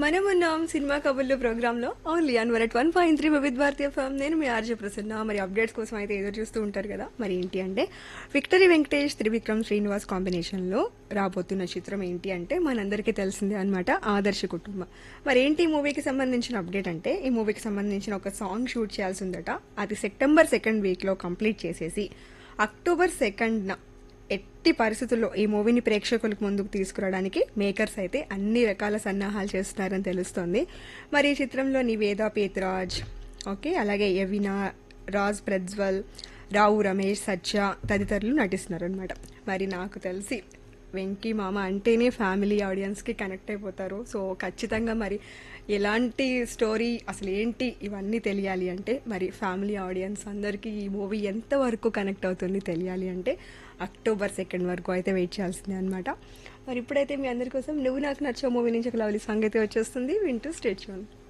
మనమున్నాం సినిమా కబుర్లు ప్రోగ్రామ్ లో only on one one point three వివిధ భారతీయ ఫామ్ నేను మీ ఆర్జే ప్రసన్న మరి అప్డేట్స్ కోసం అయితే ఎదురు చూస్తూ ఉంటారు కదా మరి ఏంటి అంటే విక్టరీ వెంకటేష్ త్రివిక్రమ్ శ్రీనివాస్ కాంబినేషన్ లో రాబోతున్న చిత్రం ఏంటి అంటే మనందరికీ తెలిసిందే అనమాట ఆదర్శ కుటుంబం మరి ఏంటి ఈ మూవీకి సంబంధించిన అప్డేట్ అంటే ఈ మూవీకి సంబంధించిన ఒక సాంగ్ షూట్ చేయాల్సి ఉందట అది సెప్టెంబర్ సెకండ్ వీక్ లో కంప్లీట్ చేసేసి అక్టోబర్ సెకండ్ ఎట్టి పరిస్థితుల్లో ఈ మూవీని ప్రేక్షకులకు ముందుకు తీసుకురావడానికి మేకర్స్ అయితే అన్ని రకాల సన్నాహాలు చేస్తున్నారని తెలుస్తోంది మరి ఈ చిత్రంలో నివేద పేత్రాజ్ ఓకే అలాగే యవినా రాజ్ ప్రజ్వల్ రావు రమేష్ సత్య తదితరులు నటిస్తున్నారు అనమాట మరి నాకు తెలిసి వెంకీ మామ అంటేనే ఫ్యామిలీ ఆడియన్స్కి కనెక్ట్ అయిపోతారు సో ఖచ్చితంగా మరి ఎలాంటి స్టోరీ అసలు ఏంటి ఇవన్నీ తెలియాలి అంటే మరి ఫ్యామిలీ ఆడియన్స్ అందరికీ ఈ మూవీ ఎంతవరకు కనెక్ట్ అవుతుంది తెలియాలి అంటే అక్టోబర్ సెకండ్ వరకు అయితే వెయిట్ చేయాల్సిందే అనమాట మరి ఇప్పుడైతే మీ అందరి కోసం నువ్వు నాకు నచ్చే మూవీ నుంచి ఒక లవ్లీ సాంగ్ అయితే వచ్చేస్తుంది వింటూ స్టేట్ చూడండి